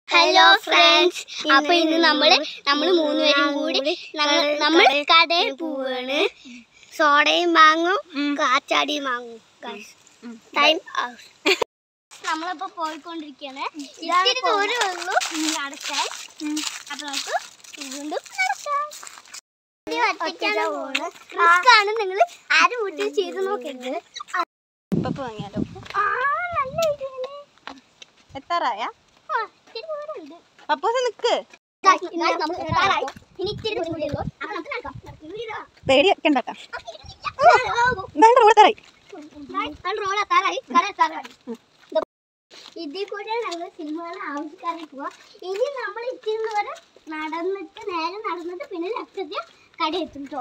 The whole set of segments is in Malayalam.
ഹലോ ഫ്രണ്ട്സ് അപ്പൊ ഇന്ന് നമ്മള് നമ്മള് മൂന്നുപേരും കൂടി നമ്മൾ നമ്മൾ കടയിൽ പോവാണ് സോഡയും വാങ്ങും കാച്ചാടിയും വാങ്ങും ടൈം നമ്മളിപ്പോ പോയിക്കൊണ്ടിരിക്കുകയാണ് ഇത്തിരി ദൂരമേ ഉള്ളൂ നടക്കാൻ അപ്പൊ നമുക്ക് വീണ്ടും നടക്കാം റിസ്ക്കാണ് നിങ്ങൾ ആരും വീട്ടിൽ ചെയ്ത് നോക്കരുത് ഇപ്പൊ വാങ്ങിയാലോ ആ നല്ല ഇതാണ് എത്താറായ ആ, ഇത്തിരി ദൂരമുണ്ട് പപ്പൂസ് നിക്ക് ഇനി ഇത്തിരി ദൂരം കൂടിയേ ഉള്ളൂ. അപ്പൊ നമുക്ക് നടക്കാം. പേടിയൊക്കെ ഉണ്ടാക്കാം നടക്കാം. വേണ്ട കൂടെ തറായി ഞാൻ റോഡ് എത്താറായി, കട എത്താറായി. ഇതിൽ കൂടെ ഞങ്ങൾ സിനിമകൾ ആവശ്യക്കാരെ പോവാ ഇനി നമ്മൾ ഇത്തിരി ദൂരം നടന്നിട്ട് നേരെ നടന്നിട്ട് പിന്നെ ലക്ഷത്തിൽ കട എത്തും കേട്ടോ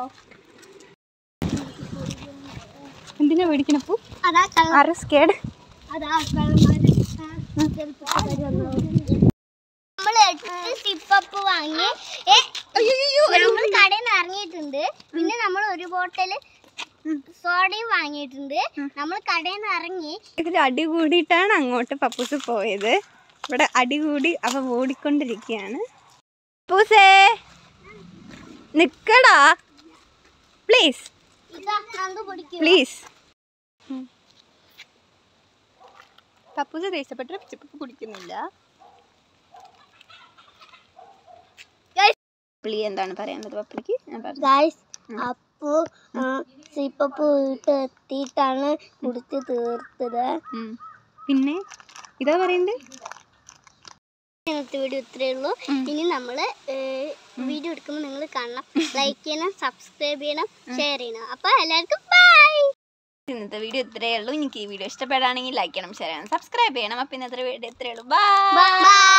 എന്തിനാ പേടിക്കണപ്പൂ അതാ ക- ആരും സ്കേഡ് അതാ കള്ളന്മാര്. ആ, ചെറുപ്പക്കാര് വന്നു. നമ്മൾ എട്ട് സിപ്പപ്പ് വാങ്ങി ഏ, നമ്മൾ കടയിൽ നിന്ന് ഇറങ്ങിയിട്ടുണ്ട് പിന്നെ നമ്മൾ ഒരു ബോട്ടില് സോഡയും വാങ്ങിയിട്ടുണ്ട് നമ്മൾ കടയിൽ നിന്ന് ഇറങ്ങി ഇതിൽ അടി കൂടിയിട്ടാണ് അങ്ങോട്ട് പപ്പൂസ് പോയത് ഇവിടെ അടി കൂടി അവ ഓടിക്കൊണ്ടിരിക്കുകയാണ് പപ്പൂസേ നിക്കടാ പ്ലീസ് ഇതാ നന്ദു പിടിക്കും പ്ലീസ് പപ്പൂസ് ദേഷ്യപ്പെട്ട് പിച്ചപ്പ് കുടിക്കുന്നില്ല പുള്ളി എന്താണ് പറയാനുള്ളത് പപ്പുളിക്ക് ഞാൻ പറഞ്ഞു ഗായ്സ് അപ്പു സിപ്പപ്പ് വീട്ടിൽ എത്തിയിട്ടാണ് കുടിച്ച് തീർത്തത് ഉം. പിന്നെ ഇതാ പറയണ്ടേ ഇന്നത്തെ വീഡിയോ ഇത്രയേ ഉള്ളൂ ഇനി നമ്മൾ വീഡിയോ എടുക്കുമ്പോൾ നിങ്ങൾ കാണണം ലൈക്ക് ചെയ്യണം സബ്സ്ക്രൈബ് ചെയ്യണം ഷെയർ ചെയ്യണം അപ്പൊ എല്ലാവർക്കും ബൈ ഇന്നത്തെ വീഡിയോ ഇത്രയേ ഉള്ളൂ എനിക്ക് ഈ വീഡിയോ ഇഷ്ടപ്പെടുകയാണെങ്കിൽ ലൈക്ക് ചെയ്യണം ഷെയർ ചെയ്യണം സബ്സ്ക്രൈബ് ചെയ്യണം അപ്പം ഇന്നത്തെ വീഡിയോ ഇത്രയേ ഉള്ളൂ ബൈ ബൈ